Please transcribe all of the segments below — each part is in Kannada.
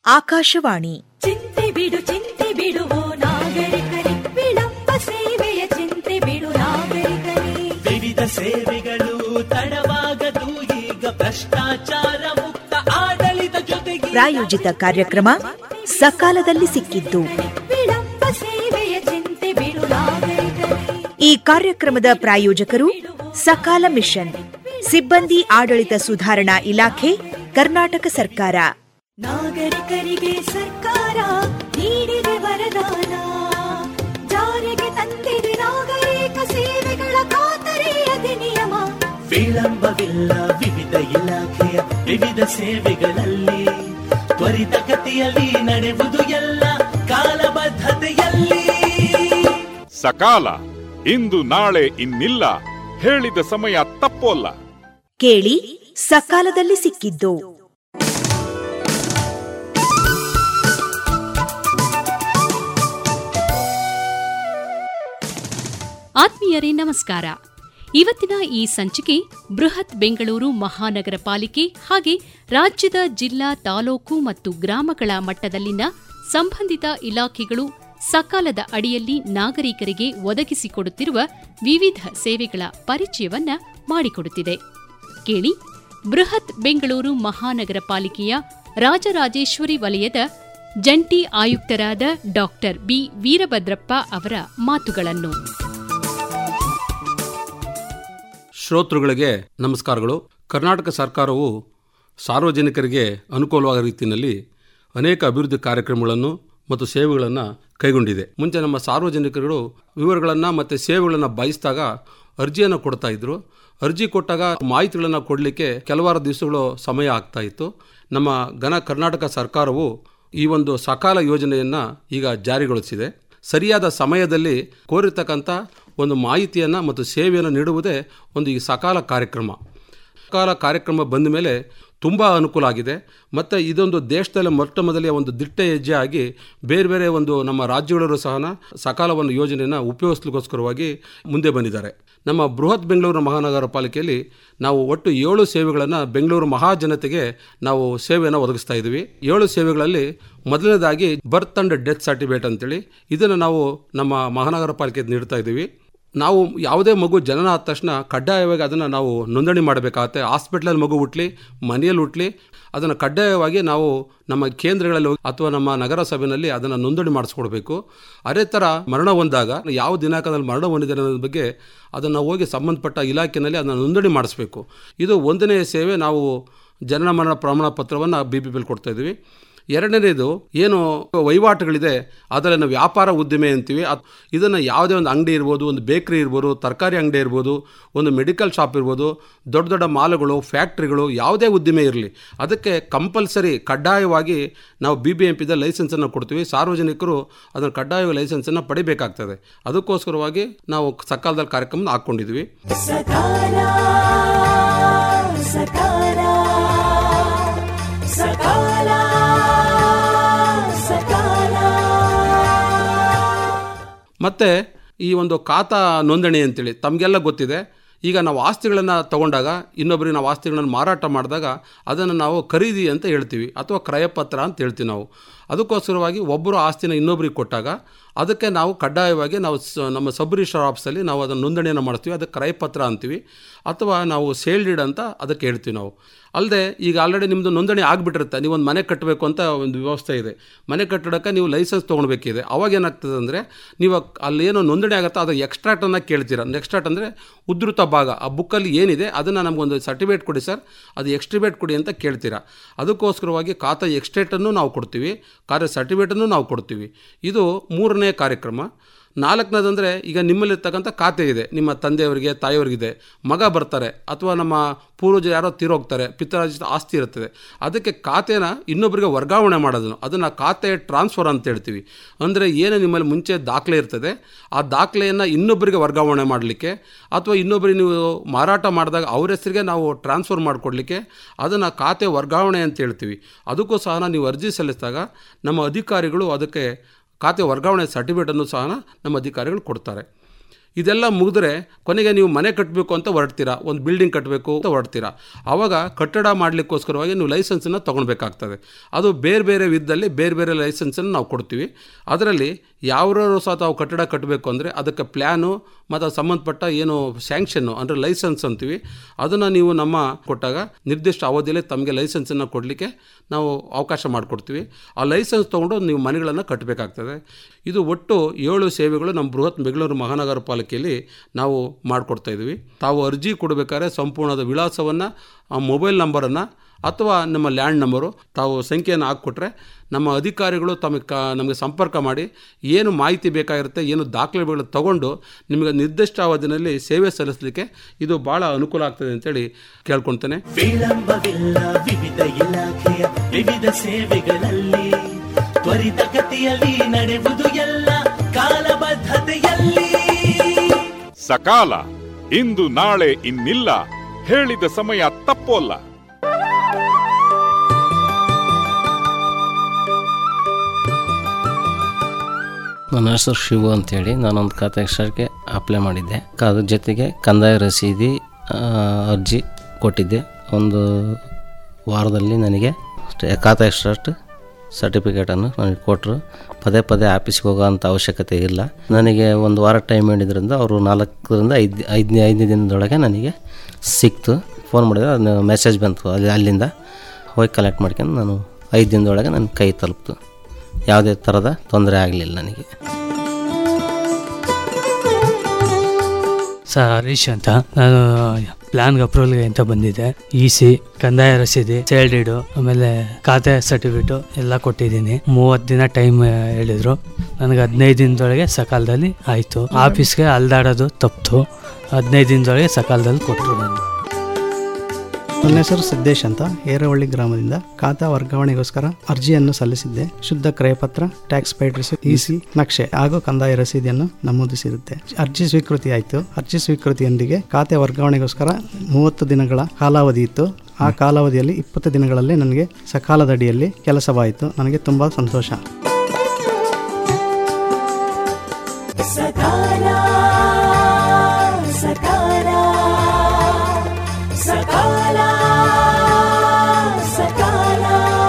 ಆಕಾಶವಾಣಿ ಚಿಂತೆ ಬಿಡು ಚಿಂತೆ ಬಿಡುವು ನಾಗರಿಕರೇ ವಿಳಂಬ ಸೇವೆಯ ಚಿಂತೆ ಬಿಡು ನಾಗರಿಕರೇ ವಿವಿಧ ಸೇವೆಗಳು ತಡವಾಗದು ಈಗ ಭ್ರಷ್ಟಾಚಾರ ಮುಕ್ತ ಆಡಳಿತ ಜೊತೆಗೆ ಪ್ರಾಯೋಜಿತ ಕಾರ್ಯಕ್ರಮ ಸಕಾಲದಲ್ಲಿ ಸಿಕ್ಕಿದ್ದು ವಿಳಂಬ ಸೇವೆಯ ಚಿಂತೆ ಬಿಡು ನಾಗರಿಕರೇ ಈ ಕಾರ್ಯಕ್ರಮದ ಪ್ರಾಯೋಜಕರು ಸಕಾಲ ಮಿಷನ್ ಸಿಬ್ಬಂದಿ ಆಡಳಿತ ಸುಧಾರಣಾ ಇಲಾಖೆ ಕರ್ನಾಟಕ ಸರ್ಕಾರ ನಾಗರಿಕರಿಗೆ ಸರ್ಕಾರ ನೀಡಿದೆ ವರದಾನ ಜಾರಿಗೆ ತಂದಿದೆ ನಾಗರಿಕ ಸೇವೆಗಳ ಖಾತರಿ ಅಧಿನಿಯಮ ವಿಳಂಬವಿಲ್ಲ ವಿವಿಧ ಇಲಾಖೆಯ ವಿವಿಧ ಸೇವೆಗಳಲ್ಲಿ ತ್ವರಿತಗತಿಯಲ್ಲಿ ನಡೆವುದು ಎಲ್ಲ ಕಾಲಬದ್ಧತೆಯಲ್ಲಿ ಸಕಾಲ ಇಂದು ನಾಳೆ ಇನ್ನಿಲ್ಲ ಹೇಳಿದ ಸಮಯ ತಪ್ಪೋಲ್ಲ ಕೇಳಿ ಸಕಾಲದಲ್ಲಿ ಸಿಕ್ಕಿದ್ದು ಆತ್ಮೀಯರೇ ನಮಸ್ಕಾರ ಇವತ್ತಿನ ಈ ಸಂಚಿಕೆ ಬೃಹತ್ ಬೆಂಗಳೂರು ಮಹಾನಗರ ಪಾಲಿಕೆ ಹಾಗೆ ರಾಜ್ಯದ ಜಿಲ್ಲಾ ತಾಲೂಕು ಮತ್ತು ಗ್ರಾಮಗಳ ಮಟ್ಟದಲ್ಲಿನ ಸಂಬಂಧಿತ ಇಲಾಖೆಗಳು ಸಕಾಲದ ಅಡಿಯಲ್ಲಿ ನಾಗರಿಕರಿಗೆ ಒದಗಿಸಿಕೊಡುತ್ತಿರುವ ವಿವಿಧ ಸೇವೆಗಳ ಪರಿಚಯವನ್ನ ಮಾಡಿಕೊಡುತ್ತಿದೆ ಕೇಳಿ ಬೃಹತ್ ಬೆಂಗಳೂರು ಮಹಾನಗರ ಪಾಲಿಕೆಯ ರಾಜರಾಜೇಶ್ವರಿ ವಲಯದ ಜಂಟಿ ಆಯುಕ್ತರಾದ ಡಾಕ್ಟರ್ ಬಿ ವೀರಭದ್ರಪ್ಪ ಅವರ ಮಾತುಗಳನ್ನು ಶ್ರೋತೃಗಳಿಗೆ ನಮಸ್ಕಾರಗಳು ಕರ್ನಾಟಕ ಸರ್ಕಾರವು ಸಾರ್ವಜನಿಕರಿಗೆ ಅನುಕೂಲವಾದ ರೀತಿಯಲ್ಲಿ ಅನೇಕ ಅಭಿವೃದ್ಧಿ ಕಾರ್ಯಕ್ರಮಗಳನ್ನು ಮತ್ತು ಸೇವೆಗಳನ್ನು ಕೈಗೊಂಡಿದೆ ಮುಂಚೆ ನಮ್ಮ ಸಾರ್ವಜನಿಕರು ವಿವರಗಳನ್ನು ಮತ್ತು ಸೇವೆಗಳನ್ನು ಬಯಸಿದಾಗ ಅರ್ಜಿಯನ್ನು ಕೊಡ್ತಾ ಇದ್ರು ಅರ್ಜಿ ಕೊಟ್ಟಾಗ ಮಾಹಿತಿಗಳನ್ನು ಕೊಡಲಿಕ್ಕೆ ಕೆಲವಾರು ದಿವಸಗಳು ಸಮಯ ಆಗ್ತಾ ಇತ್ತು ನಮ್ಮ ಘನ ಕರ್ನಾಟಕ ಸರ್ಕಾರವು ಈ ಒಂದು ಸಕಾಲ ಯೋಜನೆಯನ್ನು ಈಗ ಜಾರಿಗೊಳಿಸಿದೆ ಸರಿಯಾದ ಸಮಯದಲ್ಲಿ ಕೋರಿರ್ತಕ್ಕಂಥ ಒಂದು ಮಾಹಿತಿಯನ್ನು ಮತ್ತು ಸೇವೆಯನ್ನು ನೀಡುವುದೇ ಒಂದು ಈ ಸಕಾಲ ಕಾರ್ಯಕ್ರಮ ಸಕಾಲ ಕಾರ್ಯಕ್ರಮ ಬಂದ ಮೇಲೆ ತುಂಬ ಅನುಕೂಲ ಆಗಿದೆ ಮತ್ತು ಇದೊಂದು ದೇಶದಲ್ಲಿ ಮೊಟ್ಟ ಮೊದಲೇ ಒಂದು ದಿಟ್ಟ ಹೆಜ್ಜೆ ಆಗಿ ಬೇರೆ ಬೇರೆ ಒಂದು ನಮ್ಮ ರಾಜ್ಯಗಳಲ್ಲೂ ಸಹ ಸಕಾಲವನ್ನು ಯೋಜನೆಯನ್ನು ಉಪಯೋಗಿಸ್ಲಿಕ್ಕೋಸ್ಕರವಾಗಿ ಮುಂದೆ ಬಂದಿದ್ದಾರೆ ನಮ್ಮ ಬೃಹತ್ ಬೆಂಗಳೂರು ಮಹಾನಗರ ಪಾಲಿಕೆಯಲ್ಲಿ ನಾವು ಒಟ್ಟು ಏಳು ಸೇವೆಗಳನ್ನು ಬೆಂಗಳೂರು ಮಹಾಜನತೆಗೆ ನಾವು ಸೇವೆಯನ್ನು ಒದಗಿಸ್ತಾ ಇದ್ದೀವಿ ಏಳು ಸೇವೆಗಳಲ್ಲಿ ಮೊದಲನೇದಾಗಿ ಬರ್ತ್ ಆ್ಯಂಡ್ ಡೆತ್ ಸರ್ಟಿಫಿಕೇಟ್ ಅಂತೇಳಿ ಇದನ್ನು ನಾವು ನಮ್ಮ ಮಹಾನಗರ ಪಾಲಿಕೆ ನೀಡ್ತಾ ಇದ್ದೀವಿ ನಾವು ಯಾವುದೇ ಮಗು ಜನನ ಆದ ತಕ್ಷಣ ಕಡ್ಡಾಯವಾಗಿ ಅದನ್ನು ನಾವು ನೋಂದಣಿ ಮಾಡಬೇಕಾಗತ್ತೆ ಹಾಸ್ಪಿಟ್ಲಲ್ಲಿ ಮಗು ಹುಟ್ಟಲಿ ಮನೆಯಲ್ಲಿ ಹುಟ್ಟಲಿ ಅದನ್ನು ಕಡ್ಡಾಯವಾಗಿ ನಾವು ನಮ್ಮ ಕೇಂದ್ರಗಳಲ್ಲಿ ಹೋಗಿ ಅಥವಾ ನಮ್ಮ ನಗರಸಭೆಯಲ್ಲಿ ಅದನ್ನು ನೋಂದಣಿ ಮಾಡಿಸ್ಕೊಡ್ಬೇಕು ಅದೇ ಥರ ಮರಣ ಹೊಂದಾಗ ಯಾವ ದಿನಾಂಕದಲ್ಲಿ ಮರಣ ಹೊಂದಿದ್ದಾರೆ ಅನ್ನೋದ್ರ ಬಗ್ಗೆ ಅದನ್ನು ಹೋಗಿ ಸಂಬಂಧಪಟ್ಟ ಇಲಾಖೆಯಲ್ಲಿ ಅದನ್ನು ನೋಂದಣಿ ಮಾಡಿಸ್ಬೇಕು ಇದು ಒಂದನೇ ಸೇವೆ ನಾವು ಜನನ ಮರಣ ಪ್ರಮಾಣ ಪತ್ರವನ್ನು ಬಿ ಬಿ ಪಿಲ್ ಕೊಡ್ತಾ ಇದ್ದೀವಿ ಎರಡನೇದು ಏನು ವಹಿವಾಟುಗಳಿದೆ ಅದರಲ್ಲಿ ನಾವು ವ್ಯಾಪಾರ ಉದ್ದಿಮೆ ಅಂತೀವಿ ಅದ್ ಇದನ್ನು ಯಾವುದೇ ಒಂದು ಅಂಗಡಿ ಇರ್ಬೋದು ಒಂದು ಬೇಕ್ರಿ ಇರ್ಬೋದು ತರಕಾರಿ ಅಂಗಡಿ ಇರ್ಬೋದು ಒಂದು ಮೆಡಿಕಲ್ ಶಾಪ್ ಇರ್ಬೋದು ದೊಡ್ಡ ದೊಡ್ಡ ಮಾಲುಗಳು ಫ್ಯಾಕ್ಟ್ರಿಗಳು ಯಾವುದೇ ಉದ್ದಿಮೆ ಇರಲಿ ಅದಕ್ಕೆ ಕಂಪಲ್ಸರಿ ಕಡ್ಡಾಯವಾಗಿ ನಾವು ಬಿ ಬಿ ಎಂ ಪಿದ ಲೈಸೆನ್ಸನ್ನು ಕೊಡ್ತೀವಿ ಸಾರ್ವಜನಿಕರು ಅದನ್ನು ಕಡ್ಡಾಯವಾಗಿ ಲೈಸೆನ್ಸನ್ನು ಪಡಿಬೇಕಾಗ್ತದೆ ಅದಕ್ಕೋಸ್ಕರವಾಗಿ ನಾವು ಸಕಾಲದಲ್ಲಿ ಕಾರ್ಯಕ್ರಮ ಹಾಕ್ಕೊಂಡಿದ್ವಿ ಸಕಾಲ ಸಕಾಲ ಸಕಾಲ ಸಕಾಲ ಮತ್ತು ಈ ಒಂದು ಖಾತಾ ನೋಂದಣಿ ಅಂತೇಳಿ ತಮಗೆಲ್ಲ ಗೊತ್ತಿದೆ ಈಗ ನಾವು ಆಸ್ತಿಗಳನ್ನು ತಗೊಂಡಾಗ ಇನ್ನೊಬ್ಬರಿಗೆ ನಾವು ಆಸ್ತಿಗಳನ್ನು ಮಾರಾಟ ಮಾಡಿದಾಗ ಅದನ್ನು ನಾವು ಖರೀದಿ ಅಂತ ಹೇಳ್ತೀವಿ ಅಥವಾ ಕ್ರಯಪತ್ರ ಅಂತ ಹೇಳ್ತೀವಿ ನಾವು ಅದಕ್ಕೋಸ್ಕರವಾಗಿ ಒಬ್ಬರು ಆಸ್ತಿನ ಇನ್ನೊಬ್ಬರಿಗೆ ಕೊಟ್ಟಾಗ ಅದಕ್ಕೆ ನಾವು ಕಡ್ಡಾಯವಾಗಿ ನಾವು ಸ ನಮ್ಮ ಸಬ್ ರಿಜಿಸ್ಟರ್ ಆಫೀಸಲ್ಲಿ ನಾವು ಅದನ್ನು ನೋಂದಣಿಯನ್ನು ಮಾಡ್ತೀವಿ ಅದಕ್ಕೆ ಕ್ರಯಪತ್ರ ಅಂತೀವಿ ಅಥವಾ ನಾವು ಸೇಲ್ ಡೀಡ್ ಅಂತ ಅದಕ್ಕೆ ಹೇಳ್ತೀವಿ ನಾವು ಅಲ್ಲದೆ ಈಗ ಆಲ್ರೆಡಿ ನಿಮ್ಮದು ನೋಂದಣಿ ಆಗಿಬಿಟ್ಟಿರುತ್ತೆ ನೀವು ಒಂದು ಮನೆ ಕಟ್ಟಬೇಕು ಅಂತ ಒಂದು ವ್ಯವಸ್ಥೆ ಇದೆ ಮನೆ ಕಟ್ಟಡಕ್ಕೆ ನೀವು ಲೈಸೆನ್ಸ್ ತೊಗೊಳ್ಬೇಕಿದೆ ಅವಾಗ ಏನಾಗ್ತದೆ ಅಂದರೆ ನೀವು ಅಲ್ಲೇನೋ ನೋಂದಣಿ ಆಗುತ್ತೋ ಅದು ಎಕ್ಸ್ಟ್ರಾಕ್ಟನ್ನು ಕೇಳ್ತೀರ ಎಕ್ಸ್ಟ್ರಾಕ್ಟ್ ಅಂದರೆ ಉದ್ಧೃತ ಭಾಗ ಆ ಬುಕ್ಕಲ್ಲಿ ಏನಿದೆ ಅದನ್ನು ನಮಗೊಂದು ಸರ್ಟಿಫಿಕೇಟ್ ಕೊಡಿ ಸರ್ ಅದು ಎಕ್ಸ್ಟ್ರಿಬೇಟ್ ಕೊಡಿ ಅಂತ ಕೇಳ್ತೀರಾ ಅದಕ್ಕೋಸ್ಕರವಾಗಿ ಖಾತಾ ಎಕ್ಸ್ಟ್ರೇಟನ್ನು ನಾವು ಕೊಡ್ತೀವಿ ಕಾರ್ಯ ಸರ್ಟಿಫಿಕೇಟನ್ನು ನಾವು ಕೊಡ್ತೀವಿ ಇದು ಮೂರನೇ ಕಾರ್ಯಕ್ರಮ ನಾಲ್ಕನೇದಂದರೆ ಈಗ ನಿಮ್ಮಲ್ಲಿರ್ತಕ್ಕಂಥ ಖಾತೆ ಇದೆ ನಿಮ್ಮ ತಂದೆಯವರಿಗೆ ತಾಯಿಯವರಿಗಿದೆ ಮಗ ಬರ್ತಾರೆ ಅಥವಾ ನಮ್ಮ ಪೂರ್ವಜರು ಯಾರೋ ತೀರೋಗ್ತಾರೆ ಪಿತರಾಜಿತ ಆಸ್ತಿ ಇರುತ್ತದೆ ಅದಕ್ಕೆ ಖಾತೆನ ಇನ್ನೊಬ್ಬರಿಗೆ ವರ್ಗಾವಣೆ ಮಾಡೋದು ಅದನ್ನು ಖಾತೆ ಟ್ರಾನ್ಸ್ಫರ್ ಅಂತ ಹೇಳ್ತೀವಿ ಅಂದರೆ ಏನು ನಿಮ್ಮಲ್ಲಿ ಮುಂಚೆ ದಾಖಲೆ ಇರ್ತದೆ ಆ ದಾಖಲೆಯನ್ನು ಇನ್ನೊಬ್ಬರಿಗೆ ವರ್ಗಾವಣೆ ಮಾಡಲಿಕ್ಕೆ ಅಥವಾ ಇನ್ನೊಬ್ಬರಿಗೆ ನೀವು ಮಾರಾಟ ಮಾಡಿದಾಗ ಅವ್ರ ಹೆಸರಿಗೆ ನಾವು ಟ್ರಾನ್ಸ್ಫರ್ ಮಾಡಿಕೊಡ್ಲಿಕ್ಕೆ ಅದನ್ನು ಖಾತೆ ವರ್ಗಾವಣೆ ಅಂತ ಹೇಳ್ತೀವಿ ಅದಕ್ಕೂ ಸಹ ನೀವು ಅರ್ಜಿ ಸಲ್ಲಿಸಿದಾಗ ನಮ್ಮ ಅಧಿಕಾರಿಗಳು ಅದಕ್ಕೆ ಖಾತೆ ವರ್ಗಾವಣೆ ಸರ್ಟಿಫಿಕೇಟನ್ನು ಸಹ ನಮ್ಮ ಅಧಿಕಾರಿಗಳು ಕೊಡ್ತಾರೆ ಇದೆಲ್ಲ ಮುಗಿದ್ರೆ ಕೊನೆಗೆ ನೀವು ಮನೆ ಕಟ್ಟಬೇಕು ಅಂತ ಹೊರಡ್ತೀರಾ ಒಂದು ಬಿಲ್ಡಿಂಗ್ ಕಟ್ಟಬೇಕು ಅಂತ ಹೊರಡ್ತೀರಾ ಆವಾಗ ಕಟ್ಟಡ ಮಾಡಲಿಕ್ಕೋಸ್ಕರವಾಗಿ ನೀವು ಲೈಸೆನ್ಸನ್ನು ತೊಗೊಳ್ಬೇಕಾಗ್ತದೆ ಅದು ಬೇರೆ ಬೇರೆ ವಿಧದಲ್ಲಿ ಬೇರೆ ಬೇರೆ ಲೈಸೆನ್ಸನ್ನು ನಾವು ಕೊಡ್ತೀವಿ ಅದರಲ್ಲಿ ಯಾವ್ಯಾರು ಸಹ ತಾವು ಕಟ್ಟಡ ಕಟ್ಟಬೇಕು ಅಂದರೆ ಅದಕ್ಕೆ ಪ್ಲ್ಯಾನು ಮತ್ತು ಅದಕ್ಕೆ ಸಂಬಂಧಪಟ್ಟ ಏನು ಸ್ಯಾಂಕ್ಷನ್ನು ಅಂದರೆ ಲೈಸೆನ್ಸ್ ಅಂತೀವಿ ಅದನ್ನು ನೀವು ನಮ್ಮ ಕೊಟ್ಟಾಗ ನಿರ್ದಿಷ್ಟ ಅವಧಿಯಲ್ಲಿ ತಮಗೆ ಲೈಸೆನ್ಸನ್ನು ಕೊಡಲಿಕ್ಕೆ ನಾವು ಅವಕಾಶ ಮಾಡಿಕೊಡ್ತೀವಿ ಆ ಲೈಸೆನ್ಸ್ ತೊಗೊಂಡು ನೀವು ಮನೆಗಳನ್ನು ಕಟ್ಟಬೇಕಾಗ್ತದೆ ಇದು ಒಟ್ಟು ಏಳು ಸೇವೆಗಳು ನಮ್ಮ ಬೃಹತ್ ಬೆಂಗಳೂರು ಮಹಾನಗರ ಪಾಲಿಕೆಯಲ್ಲಿ ನಾವು ಮಾಡಿಕೊಡ್ತಾ ಇದ್ದೀವಿ ತಾವು ಅರ್ಜಿ ಕೊಡಬೇಕಾದ್ರೆ ಸಂಪೂರ್ಣದ ವಿಳಾಸವನ್ನು ಆ ಮೊಬೈಲ್ ನಂಬರನ್ನು ಅಥವಾ ನಮ್ಮ ಲ್ಯಾಂಡ್ ನಂಬರು ತಾವು ಸಂಖ್ಯೆಯನ್ನು ಹಾಕ್ಕೊಟ್ರೆ ನಮ್ಮ ಅಧಿಕಾರಿಗಳು ತಮಗೆ ಕ ನಮಗೆ ಸಂಪರ್ಕ ಮಾಡಿ ಏನು ಮಾಹಿತಿ ಬೇಕಾಗಿರುತ್ತೆ ಏನು ದಾಖಲೆಗಳು ತಗೊಂಡು ನಿಮಗೆ ನಿರ್ದಿಷ್ಟ ಅವಧಿನಲ್ಲಿ ಸೇವೆ ಸಲ್ಲಿಸಲಿಕ್ಕೆ ಇದು ಭಾಳ ಅನುಕೂಲ ಆಗ್ತದೆ ಅಂತೇಳಿ ಕೇಳ್ಕೊಳ್ತೇನೆ ವಿಳಂಬವಿಲ್ಲ ವಿವಿಧ ಇಲಾಖೆಯ ವಿವಿಧ ಸೇವೆಗಳಲ್ಲಿ ತ್ವರಿತಗತಿಯಲ್ಲಿ ನಡೆಯುವುದು ಎಲ್ಲ ಕಾಲಬದ್ಧತೆಯಲ್ಲಿ ಸಕಾಲ ಇಂದು ನಾಳೆ ಇನ್ನಿಲ್ಲ ಹೇಳಿದ ಸಮಯ ತಪ್ಪೋಲ್ಲ ನನ್ನ ಹೆಸರು ಶಿವು ಅಂತೇಳಿ ನಾನೊಂದು ಖಾತೆ ಎಕ್ಸ್ಟ್ರಾಕ್ಕೆ ಅಪ್ಲೈ ಮಾಡಿದ್ದೆ ಕ- ಅದ್ರ ಜೊತೆಗೆ ಕಂದಾಯ ರಸೀದಿ ಆ, ಅರ್ಜಿ ಕೊಟ್ಟಿದ್ದೆ ಒಂದು ವಾರದಲ್ಲಿ ನನಗೆ ಅಷ್ಟೇ ಖಾತೆ ಎಕ್ಸ್ಟ್ರಾಸ್ಟ್ ಸರ್ಟಿಫಿಕೇಟನ್ನು ನನಗೆ ಕೊಟ್ಟರು ಪದೇ ಪದೇ ಆಫೀಸ್ಗೆ ಹೋಗೋ ಅಂಥ ಅವಶ್ಯಕತೆ ಇಲ್ಲ ನನಗೆ ಒಂದು ವಾರ ಟೈಮ್ ಹೇಳಿದ್ರಿಂದ ಅವರು ನಾಲ್ಕರಿಂದ ಐದು ಐದನೇ ಐದನೇ ದಿನದೊಳಗೆ ನನಗೆ ಸಿಕ್ತು ಫೋನ್ ಮಾಡಿದ್ರೆ ಅದು ಮೆಸೇಜ್ ಬಂತು ಅಲ್ಲಿ ಅಲ್ಲಿಂದ ಹೋಗಿ ಕಲೆಕ್ಟ್ ಮಾಡ್ಕೊಂಡು ನಾನು ಐದು ದಿನದೊಳಗೆ ನನ್ನ ಕೈ ತಲುಪ್ತು ಯಾವುದೇ ಥರದ ತೊಂದರೆ ಆಗಲಿಲ್ಲ ನನಗೆ ಸರ್ ಹರೀಶ್ ಅಂತ ನಾನು ಪ್ಲಾನ್ಗೆ ಅಪ್ರೂವಲ್ಗೆ ಅಂತ ಬಂದಿದ್ದೆ ಇ ಸಿ ಕಂದಾಯ ರಸೀದಿ ಸೇಲ್ ಡೀಡು ಆಮೇಲೆ ಖಾತೆ ಸರ್ಟಿಫಿಕೇಟು ಎಲ್ಲ ಕೊಟ್ಟಿದ್ದೀನಿ ಮೂವತ್ತು ದಿನ ಟೈಮ್ ಹೇಳಿದ್ರು ನನಗೆ ಹದಿನೈದು ದಿನದೊಳಗೆ ಸಕಾಲದಲ್ಲಿ ಆಯಿತು ಆಫೀಸ್ಗೆ ಅಲ್ದಾಡೋದು ತಪ್ಪಿತು ಹದಿನೈದು ದಿನದೊಳಗೆ ಸಕಾಲದಲ್ಲಿ ಕೊಟ್ಟರು ನನಗೆ ನನ್ನ ಹೆಸರು ಸಿದ್ದೇಶ್ ಅಂತ ಏರವಳ್ಳಿ ಗ್ರಾಮದಿಂದ ಖಾತಾ ವರ್ಗಾವಣೆಗೋಸ್ಕರ ಅರ್ಜಿಯನ್ನು ಸಲ್ಲಿಸಿದ್ದೆ ಶುದ್ಧ ಕ್ರಯಪತ್ರ ಟ್ಯಾಕ್ಸ್ ಪೇಡ್ ರಿಸಿಪ್ಟ್ ಇಸಿ ನಕ್ಷೆ ಹಾಗೂ ಕಂದಾಯ ರಸೀದಿಯನ್ನು ನಮೂದಿಸಿರುತ್ತೆ ಅರ್ಜಿ ಸ್ವೀಕೃತಿ ಆಯಿತು ಅರ್ಜಿ ಸ್ವೀಕೃತಿಯೊಂದಿಗೆ ಖಾತೆ ವರ್ಗಾವಣೆಗೋಸ್ಕರ ಮೂವತ್ತು ದಿನಗಳ ಕಾಲಾವಧಿ ಇತ್ತು ಆ ಕಾಲಾವಧಿಯಲ್ಲಿ ಇಪ್ಪತ್ತು ದಿನಗಳಲ್ಲಿ ನನಗೆ ಸಕಾಲದಡಿಯಲ್ಲಿ ಕೆಲಸವಾಯಿತು ನನಗೆ ತುಂಬ ಸಂತೋಷ ಸಕಾಲ ಸಕಾಲ ಸಕಾಲ ಸಕಾಲ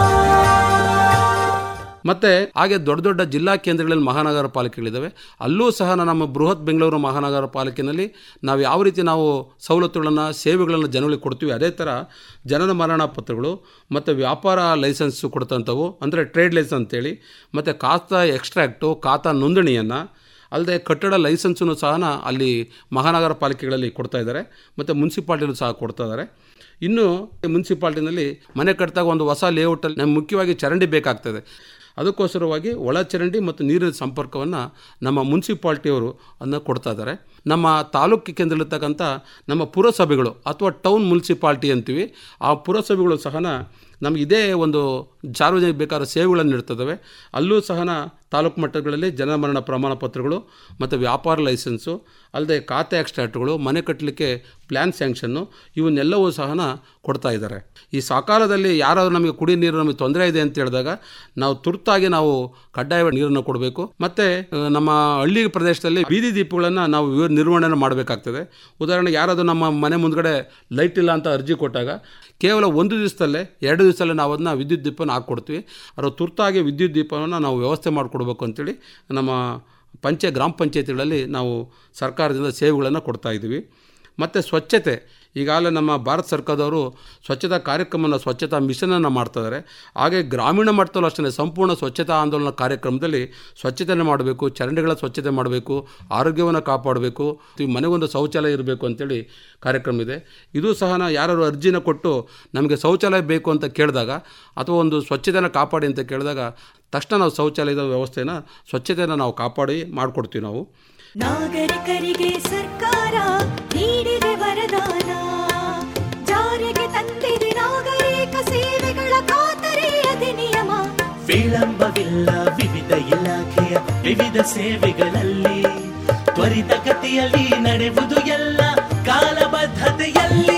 ಮತ್ತು ಹಾಗೆ ದೊಡ್ಡ ದೊಡ್ಡ ಜಿಲ್ಲಾ ಕೇಂದ್ರಗಳಲ್ಲಿ ಮಹಾನಗರ ಪಾಲಿಕೆಗಳಿದ್ದಾವೆ ಅಲ್ಲೂ ಸಹ ನಮ್ಮ ಬೃಹತ್ ಬೆಂಗಳೂರು ಮಹಾನಗರ ಪಾಲಿಕೆಯಲ್ಲಿ ನಾವು ಯಾವ ರೀತಿ ನಾವು ಸವಲತ್ತುಗಳನ್ನು ಸೇವೆಗಳನ್ನು ಜನಗಳಿಗೆ ಕೊಡ್ತೀವಿ ಅದೇ ಥರ ಜನನ ಮರಣ ಪತ್ರಗಳು ಮತ್ತು ವ್ಯಾಪಾರ ಲೈಸೆನ್ಸು ಕೊಡ್ತಂಥವು ಅಂದರೆ ಟ್ರೇಡ್ ಲೈಸೆನ್ಸ್ ಅಂತೇಳಿ ಮತ್ತು ಖಾತಾ ಎಕ್ಸ್ಟ್ರಾಕ್ಟು ಖಾತಾ ನೋಂದಣಿಯನ್ನು ಅಲ್ಲದೆ ಕಟ್ಟಡ ಲೈಸೆನ್ಸನ್ನು ಸಹ ಅಲ್ಲಿ ಮಹಾನಗರ ಪಾಲಿಕೆಗಳಲ್ಲಿ ಕೊಡ್ತಾ ಇದ್ದಾರೆ ಮತ್ತು ಮುನ್ಸಿಪಾಲ್ಟಿಲೂ ಸಹ ಕೊಡ್ತಾ ಇದ್ದಾರೆ ಇನ್ನು ಮುನ್ಸಿಪಾಲ್ಟಿನಲ್ಲಿ ಮನೆ ಕಟ್ಟಿದಾಗ ಒಂದು ಹೊಸ ಲೇಔಟಲ್ಲಿ ನಮ್ಗೆ ಮುಖ್ಯವಾಗಿ ಚರಂಡಿ ಬೇಕಾಗ್ತದೆ ಅದಕ್ಕೋಸ್ಕರವಾಗಿ ಒಳ ಚರಂಡಿ ಮತ್ತು ನೀರಿನ ಸಂಪರ್ಕವನ್ನು ನಮ್ಮ ಮುನ್ಸಿಪಾಲ್ಟಿಯವರು ಅದನ್ನು ಕೊಡ್ತಾ ಇದ್ದಾರೆ ನಮ್ಮ ತಾಲೂಕು ಕೇಂದ್ರದಲ್ಲಿರ್ತಕ್ಕಂಥ ನಮ್ಮ ಪುರಸಭೆಗಳು ಅಥವಾ ಟೌನ್ ಮುನ್ಸಿಪಾಲ್ಟಿ ಅಂತೀವಿ ಆ ಪುರಸಭೆಗಳು ಸಹನ ನಮ್ಗೆ ಇದೇ ಒಂದು ಸಾರ್ವಜನಿಕ ಬೇಕಾದ ಸೇವೆಗಳನ್ನು ನೀಡ್ತದವೆ ಅಲ್ಲೂ ಸಹನ ತಾಲೂಕು ಮಟ್ಟಗಳಲ್ಲಿ ಜನಮರಣ ಪ್ರಮಾಣ ಪತ್ರಗಳು ಮತ್ತು ವ್ಯಾಪಾರ ಲೈಸೆನ್ಸು ಅಲ್ಲದೆ ಖಾತೆ ಎಕ್ಸ್ಟ್ರಾಕ್ಟ್ಗಳು ಮನೆ ಕಟ್ಟಲಿಕ್ಕೆ ಪ್ಲ್ಯಾನ್ ಸ್ಯಾಂಕ್ಷನ್ನು ಇವನ್ನೆಲ್ಲವೂ ಸಹನ ಕೊಡ್ತಾ ಇದ್ದಾರೆ ಈ ಸಕಾಲದಲ್ಲಿ ಯಾರಾದರೂ ನಮಗೆ ಕುಡಿ ನೀರು ನಮಗೆ ತೊಂದರೆ ಇದೆ ಅಂತ ಹೇಳಿದಾಗ ನಾವು ತುರ್ತಾಗಿ ನಾವು ಕಡ್ಡಾಯ ನೀರನ್ನು ಕೊಡಬೇಕು ಮತ್ತು ನಮ್ಮ ಹಳ್ಳಿ ಪ್ರದೇಶದಲ್ಲಿ ಬೀದಿ ದೀಪಗಳನ್ನು ನಾವು ವಿವ- ನಿರ್ವಹಣೆ ಮಾಡಬೇಕಾಗ್ತದೆ ಉದಾಹರಣೆಗೆ ಯಾರಾದರೂ ನಮ್ಮ ಮನೆ ಮುಂದ್ಗಡೆ ಲೈಟ್ ಇಲ್ಲ ಅಂತ ಅರ್ಜಿ ಕೊಟ್ಟಾಗ ಕೇವಲ ಒಂದು ದಿವಸದಲ್ಲೇ ಎರಡು ದಿವಸದಲ್ಲೇ ನಾವು ಅದನ್ನ ವಿದ್ಯುತ್ ದೀಪನ ಹಾಕ್ಕೊಡ್ತೀವಿ ಅದರ ತುರ್ತಾಗಿ ವಿದ್ಯುತ್ ದೀಪವನ್ನು ನಾವು ವ್ಯವಸ್ಥೆ ಮಾಡಿಕೊಡ್ಬೇಕು ಅಂತೇಳಿ ನಮ್ಮ ಪಂಚಾಯ ಗ್ರಾಮ ಪಂಚಾಯತಿಗಳಲ್ಲಿ ನಾವು ಸರ್ಕಾರದಿಂದ ಸೇವೆಗಳನ್ನು ಕೊಡ್ತಾ ಇದ್ದೀವಿ ಮತ್ತು ಸ್ವಚ್ಛತೆ ಈಗಾಗಲೇ ನಮ್ಮ ಭಾರತ ಸರ್ಕಾರದವರು ಸ್ವಚ್ಛತಾ ಕಾರ್ಯಕ್ರಮನ ಸ್ವಚ್ಛತಾ ಮಿಷನನ್ನು ಮಾಡ್ತಿದ್ದಾರೆ ಹಾಗೆ ಗ್ರಾಮೀಣ ಮಟ್ಟದಲ್ಲೂ ಅಷ್ಟೇ ಸಂಪೂರ್ಣ ಸ್ವಚ್ಛತಾ ಆಂದೋಲನ ಕಾರ್ಯಕ್ರಮದಲ್ಲಿ ಸ್ವಚ್ಛತೆಯನ್ನು ಮಾಡಬೇಕು ಚರಂಡಿಗಳ ಸ್ವಚ್ಛತೆ ಮಾಡಬೇಕು ಆರೋಗ್ಯವನ್ನು ಕಾಪಾಡಬೇಕು ಈ ಮನೆಗೊಂದು ಶೌಚಾಲಯ ಇರಬೇಕು ಅಂತೇಳಿ ಕಾರ್ಯಕ್ರಮ ಇದೆ ಇದು ಸಹ ನಾ ಯಾರು ಅರ್ಜಿನ ಕೊಟ್ಟು ನಮಗೆ ಶೌಚಾಲಯ ಬೇಕು ಅಂತ ಕೇಳಿದಾಗ ಅಥವಾ ಒಂದು ಸ್ವಚ್ಛತೆಯನ್ನು ಕಾಪಾಡಿ ಅಂತ ಕೇಳಿದಾಗ ತಕ್ಷಣ ನಾವು ಶೌಚಾಲಯದ ವ್ಯವಸ್ಥೆನ ಸ್ವಚ್ಛತೆಯನ್ನು ನಾವು ಕಾಪಾಡಿ ಮಾಡಿಕೊಡ್ತೀವಿ ನಾವು ನಾಗರಿಕರಿಗೆ ಸರ್ಕಾರ ನೀಡಿದೆ ವರದಾನ ಜಾರಿಗೆ ತಂದಿದೆ ನಾಗರಿಕ ಸೇವೆಗಳ ಖಾತರಿ ಅಧಿನಿಯಮ ವಿಳಂಬವಿಲ್ಲ ವಿವಿಧ ಇಲಾಖೆಯ ವಿವಿಧ ಸೇವೆಗಳಲ್ಲಿ ತ್ವರಿತಗತಿಯಲ್ಲಿ ನಡೆಯುವುದು ಎಲ್ಲ ಕಾಲಬದ್ಧತೆಯಲ್ಲಿ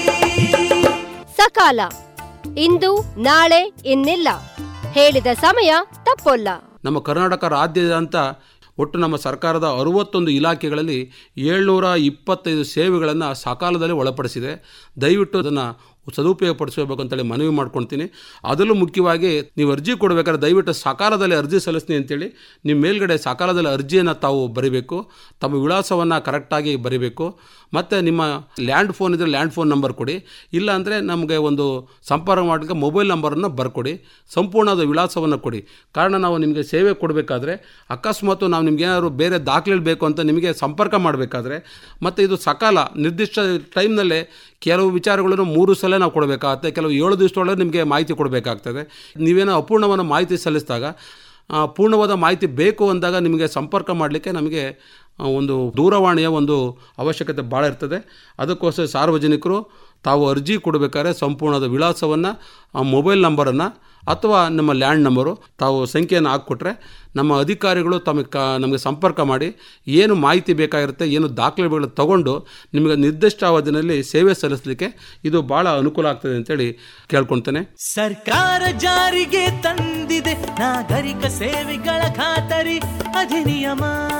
ಸಕಾಲ ಇಂದು ನಾಳೆ ಇನ್ನಿಲ್ಲ ಹೇಳಿದ ಸಮಯ ತಪ್ಪೊಲ್ಲ ನಮ್ಮ ಕರ್ನಾಟಕ ರಾಜ್ಯಾದ್ಯಂತ ಒಟ್ಟು ನಮ್ಮ ಸರ್ಕಾರದ ಅರುವತ್ತೊಂದು ಇಲಾಖೆಗಳಲ್ಲಿ ಏಳ್ನೂರ ಇಪ್ಪತ್ತೈದು ಸೇವೆಗಳನ್ನು ಸಕಾಲದಲ್ಲಿ ಒಳಪಡಿಸಿದೆ ದಯವಿಟ್ಟು ಅದನ್ನು ಸದುಪಯೋಗಪಡಿಸಬೇಕು ಅಂತೇಳಿ ಮನವಿ ಮಾಡ್ಕೊಳ್ತೀನಿ ಅದರಲ್ಲೂ ಮುಖ್ಯವಾಗಿ ನೀವು ಅರ್ಜಿ ಕೊಡಬೇಕಾದ್ರೆ ದಯವಿಟ್ಟು ಸಕಾಲದಲ್ಲಿ ಅರ್ಜಿ ಸಲ್ಲಿಸ್ತೀನಿ ಅಂತೇಳಿ ನಿಮ್ಮ ಮೇಲ್ಗಡೆ ಸಕಾಲದಲ್ಲಿ ಅರ್ಜಿಯನ್ನು ತಾವು ಬರೀಬೇಕು ತಮ್ಮ ವಿಳಾಸವನ್ನು ಕರೆಕ್ಟಾಗಿ ಬರೀಬೇಕು ಮತ್ತು ನಿಮ್ಮ ಲ್ಯಾಂಡ್ ಫೋನ್ ಇದ್ದರೆ ಲ್ಯಾಂಡ್ ಫೋನ್ ನಂಬರ್ ಕೊಡಿ ಇಲ್ಲ ಅಂದರೆ ನಮಗೆ ಒಂದು ಸಂಪರ್ಕ ಮಾಡೋಕ್ಕೆ ಮೊಬೈಲ್ ನಂಬರನ್ನು ಬರ್ಕೊಡಿ ಸಂಪೂರ್ಣದ ವಿಳಾಸವನ್ನು ಕೊಡಿ ಕಾರಣ ನಾವು ನಿಮಗೆ ಸೇವೆ ಕೊಡಬೇಕಾದ್ರೆ ಅಕಸ್ಮಾತ್ ನಾವು ನಿಮ್ಗೆ ಏನಾದ್ರು ಬೇರೆ ದಾಖಲೆ ಬೇಕು ಅಂತ ನಿಮಗೆ ಸಂಪರ್ಕ ಮಾಡಬೇಕಾದ್ರೆ ಮತ್ತು ಇದು ಸಕಾಲ ನಿರ್ದಿಷ್ಟ ಟೈಮ್ನಲ್ಲೇ ಕೆಲವು ವಿಚಾರಗಳನ್ನು ಮೂರು ಸಲ ನಾವು ಕೊಡಬೇಕಾಗುತ್ತೆ ಕೆಲವು ಏಳು ದಿವಸದೊಳಗೆ ನಿಮಗೆ ಮಾಹಿತಿ ಕೊಡಬೇಕಾಗ್ತದೆ ನೀವೇನೋ ಅಪೂರ್ಣವಾದ ಮಾಹಿತಿ ಸಲ್ಲಿಸಿದಾಗ ಆ, ಪೂರ್ಣವಾದ ಮಾಹಿತಿ ಬೇಕು ಅಂದಾಗ ನಿಮಗೆ ಸಂಪರ್ಕ ಮಾಡಲಿಕ್ಕೆ ನಮಗೆ ಆ, ಒಂದು ದೂರವಾಣಿಯ ಒಂದು ಅವಶ್ಯಕತೆ ಭಾಳ ಇರ್ತದೆ ಅದಕ್ಕೋಸ್ಕರ ಸಾರ್ವಜನಿಕರು ತಾವು ಅರ್ಜಿ ಕೊಡಬೇಕಾದ್ರೆ ಸಂಪೂರ್ಣದ ವಿಳಾಸವನ್ನು ಮೊಬೈಲ್ ನಂಬರನ್ನು ಅಥವಾ ನಮ್ಮ ಲ್ಯಾಂಡ್ ನಂಬರು ತಾವು ಸಂಖ್ಯೆಯನ್ನು ಹಾಕ್ಕೊಟ್ರೆ ನಮ್ಮ ಅಧಿಕಾರಿಗಳು ತಮಗೆ ಕ ನಮಗೆ ಸಂಪರ್ಕ ಮಾಡಿ ಏನು ಮಾಹಿತಿ ಬೇಕಾಗಿರುತ್ತೆ ಏನು ದಾಖಲೆಗಳು ತಗೊಂಡು ನಿಮಗೆ ನಿರ್ದಿಷ್ಟ ಅವಧಿನಲ್ಲಿ ಸೇವೆ ಸಲ್ಲಿಸಲಿಕ್ಕೆ ಇದು ಭಾಳ ಅನುಕೂಲ ಆಗ್ತದೆ ಅಂತೇಳಿ ಕೇಳ್ಕೊಳ್ತೇನೆ ಸರ್ಕಾರ ಜಾರಿಗೆ ತಂದಿದೆ ನಾಗರಿಕ ಸೇವೆಗಳ ಖಾತರಿ ಅಧಿನಿಯಮ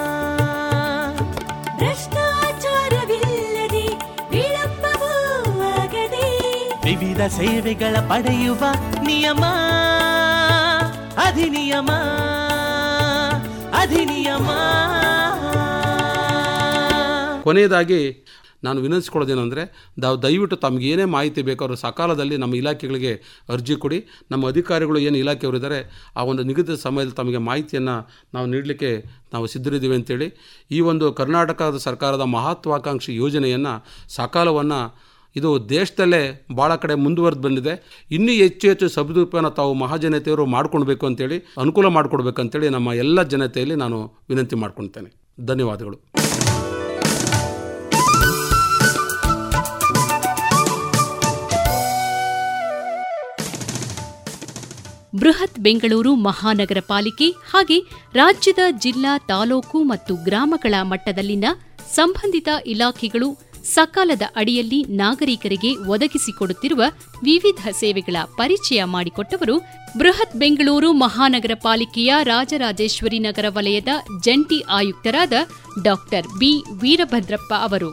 ಭ್ರಷ್ಟಾಚಾರವಿಲ್ಲದೆ ವಿಳಂಬವೂ ಆಗದೆ ವಿವಿಧ ಸೇವೆಗಳ ಪಡೆಯುವ ನಿಯಮ ಅಧಿನಿಯಮ ಅಧಿನಿಯಮ ಕೊನೆಯದಾಗಿ ನಾನು ವಿನಂತಿಸ್ಕೊಳ್ಳೋದೇನೆಂದರೆ ತಾವು ದಯವಿಟ್ಟು ತಮಗೆ ಏನೇ ಮಾಹಿತಿ ಬೇಕಾದ್ರೂ ಸಕಾಲದಲ್ಲಿ ನಮ್ಮ ಇಲಾಖೆಗಳಿಗೆ ಅರ್ಜಿ ಕೊಡಿ ನಮ್ಮ ಅಧಿಕಾರಿಗಳು ಏನು ಇಲಾಖೆಯವರು ಇದ್ದಾರೆ ಆ ಒಂದು ನಿಗದಿತ ಸಮಯದಲ್ಲಿ ತಮಗೆ ಮಾಹಿತಿಯನ್ನು ನಾವು ನೀಡಲಿಕ್ಕೆ ನಾವು ಸಿದ್ಧರಿದ್ದೀವಿ ಅಂತೇಳಿ ಈ ಒಂದು ಕರ್ನಾಟಕದ ಸರ್ಕಾರದ ಮಹತ್ವಾಕಾಂಕ್ಷಿ ಯೋಜನೆಯನ್ನು ಸಕಾಲವನ್ನು ಇದು ದೇಶದಲ್ಲೇ ಭಾಳ ಕಡೆ ಮುಂದುವರೆದು ಬಂದಿದೆ ಇನ್ನೂ ಹೆಚ್ಚು ಹೆಚ್ಚು ಸದುಪಯೋಗ ತಾವು ಮಹಾಜನತೆಯವರು ಮಾಡ್ಕೊಳ್ಬೇಕು ಅಂತೇಳಿ ಅನುಕೂಲ ಮಾಡಿಕೊಡ್ಬೇಕಂತೇಳಿ ನಮ್ಮ ಎಲ್ಲ ಜನತೆಯಲ್ಲಿ ನಾನು ವಿನಂತಿ ಮಾಡ್ಕೊಳ್ತೇನೆ ಧನ್ಯವಾದಗಳು ಬೃಹತ್ ಬೆಂಗಳೂರು ಮಹಾನಗರ ಪಾಲಿಕೆ ಹಾಗೆ ರಾಜ್ಯದ ಜಿಲ್ಲಾ ತಾಲೂಕು ಮತ್ತು ಗ್ರಾಮಗಳ ಮಟ್ಟದಲ್ಲಿನ ಸಂಬಂಧಿತ ಇಲಾಖೆಗಳು ಸಕಾಲದ ಅಡಿಯಲ್ಲಿ ನಾಗರಿಕರಿಗೆ ಒದಗಿಸಿಕೊಡುತ್ತಿರುವ ವಿವಿಧ ಸೇವೆಗಳ ಪರಿಚಯ ಮಾಡಿಕೊಟ್ಟವರು ಬೃಹತ್ ಬೆಂಗಳೂರು ಮಹಾನಗರ ಪಾಲಿಕೆಯ ರಾಜರಾಜೇಶ್ವರಿ ನಗರ ವಲಯದ ಜಂಟಿ ಆಯುಕ್ತರಾದ ಡಾ ಬಿ ವೀರಭದ್ರಪ್ಪ ಅವರು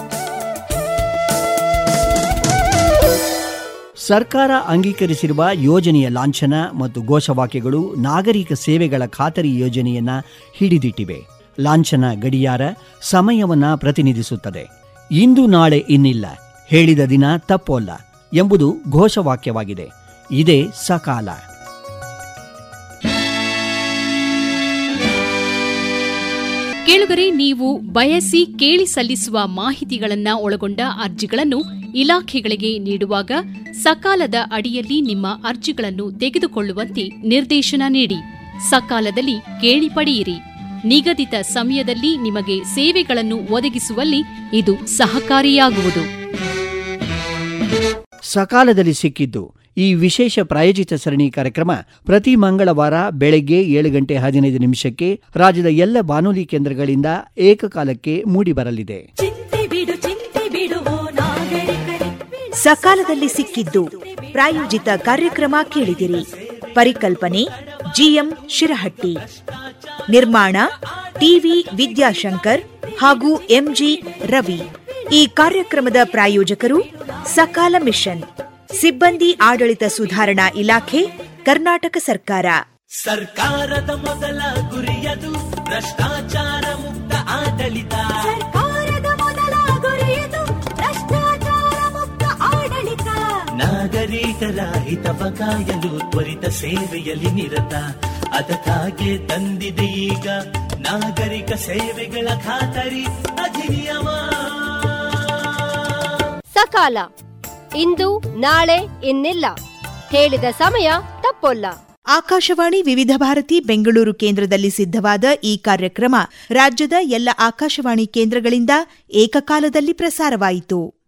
ಸರ್ಕಾರ ಅಂಗೀಕರಿಸಿರುವ ಯೋಜನೆಯ ಲಾಂಛನ ಮತ್ತು ಘೋಷವಾಕ್ಯಗಳು ನಾಗರಿಕ ಸೇವೆಗಳ ಖಾತರಿ ಯೋಜನೆಯನ್ನ ಹಿಡಿದಿಟ್ಟಿವೆ ಲಾಂಛನ ಗಡಿಯಾರ ಸಮಯವನ್ನ ಪ್ರತಿನಿಧಿಸುತ್ತದೆ ಇಂದು ನಾಳೆ ಇನ್ನಿಲ್ಲ ಹೇಳಿದ ದಿನ ತಪ್ಪೋಲ್ಲ ಎಂಬುದು ಘೋಷವಾಕ್ಯವಾಗಿದೆ ಇದೇ ಸಕಾಲ ಕೇಳುಗರೆ ನೀವು ಬಯಸಿ ಕೇಳಿ ಸಲ್ಲಿಸುವ ಮಾಹಿತಿಗಳನ್ನ ಒಳಗೊಂಡ ಅರ್ಜಿಗಳನ್ನು ಇಲಾಖೆಗಳಿಗೆ ನೀಡುವಾಗ ಸಕಾಲದ ಅಡಿಯಲ್ಲಿ ನಿಮ್ಮ ಅರ್ಜಿಗಳನ್ನು ತೆಗೆದುಕೊಳ್ಳುವಂತೆ ನಿರ್ದೇಶನ ನೀಡಿ ಸಕಾಲದಲ್ಲಿ ಕೇಳಿ ಪಡೆಯಿರಿ ನಿಗದಿತ ಸಮಯದಲ್ಲಿ ನಿಮಗೆ ಸೇವೆಗಳನ್ನು ಒದಗಿಸುವಲ್ಲಿ ಇದು ಸಹಕಾರಿಯಾಗುವುದು ಸಕಾಲದಲ್ಲಿ ಸಿಕ್ಕಿದ್ದು ಈ ವಿಶೇಷ ಪ್ರಾಯೋಜಿತ ಸರಣಿ ಕಾರ್ಯಕ್ರಮ ಪ್ರತಿ ಮಂಗಳವಾರ ಬೆಳಗ್ಗೆ ಏಳು ಗಂಟೆ ಹದಿನೈದು ನಿಮಿಷಕ್ಕೆ ರಾಜ್ಯದ ಎಲ್ಲ ಬಾನುಲಿ ಕೇಂದ್ರಗಳಿಂದ ಏಕಕಾಲಕ್ಕೆ ಮೂಡಿಬರಲಿದೆ ಚಿಂತೆ ಬಿಡು ಚಿಂತೆ ಬಿಡುವೋ ನಾಗರಿಕರೇ ಸಕಾಲದಲ್ಲಿ ಸಿಕ್ಕಿದ್ದು ಪ್ರಾಯೋಜಿತ ಕಾರ್ಯಕ್ರಮ ಕೇಳಿದಿರಿ ಪರಿಕಲ್ಪನೆ ಜಿಎಂ ಶಿರಹಟ್ಟಿ ನಿರ್ಮಾಣ ಟಿವಿ ವಿದ್ಯಾಶಂಕರ್ ಹಾಗೂ ಎಂಜಿ ರವಿ ಈ ಕಾರ್ಯಕ್ರಮದ ಪ್ರಾಯೋಜಕರು ಸಕಾಲ ಮಿಷನ್ ಸಿಬ್ಬಂದಿ ಆಡಳಿತ ಸುಧಾರಣಾ ಇಲಾಖೆ ಕರ್ನಾಟಕ ಸರ್ಕಾರ ಸರ್ಕಾರದ ಮೊದಲ ಗುರಿಯದು ಭ್ರಷ್ಟಾಚಾರ ಮುಕ್ತ ಆಡಳಿತ ಸರ್ಕಾರದ ಮೊದಲ ಗುರಿಯದು ಭ್ರಷ್ಟಾಚಾರ ಮುಕ್ತ ಆಡಳಿತ ನಾಗರಿಕರ ಹಿತವ ಕಾಯಲು ತ್ವರಿತ ಸೇವೆಯಲ್ಲಿ ನಿರತ ಅದಕ್ಕಾಗಿ ತಂದಿದೆ ಈಗ ನಾಗರಿಕ ಸೇವೆಗಳ ಖಾತರಿ ಅಧಿನಿಯಮ ಸಕಾಲ ಇಂದು ನಾಳೆ ಇನ್ನಿಲ್ಲ ಹೇಳಿದ ಸಮಯ ತಪ್ಪೊಲ್ಲ ಆಕಾಶವಾಣಿ ವಿವಿಧ ಭಾರತಿ ಬೆಂಗಳೂರು ಕೇಂದ್ರದಲ್ಲಿ ಸಿದ್ಧವಾದ ಈ ಕಾರ್ಯಕ್ರಮ ರಾಜ್ಯದ ಎಲ್ಲ ಆಕಾಶವಾಣಿ ಕೇಂದ್ರಗಳಿಂದ ಏಕಕಾಲದಲ್ಲಿ ಪ್ರಸಾರವಾಯಿತು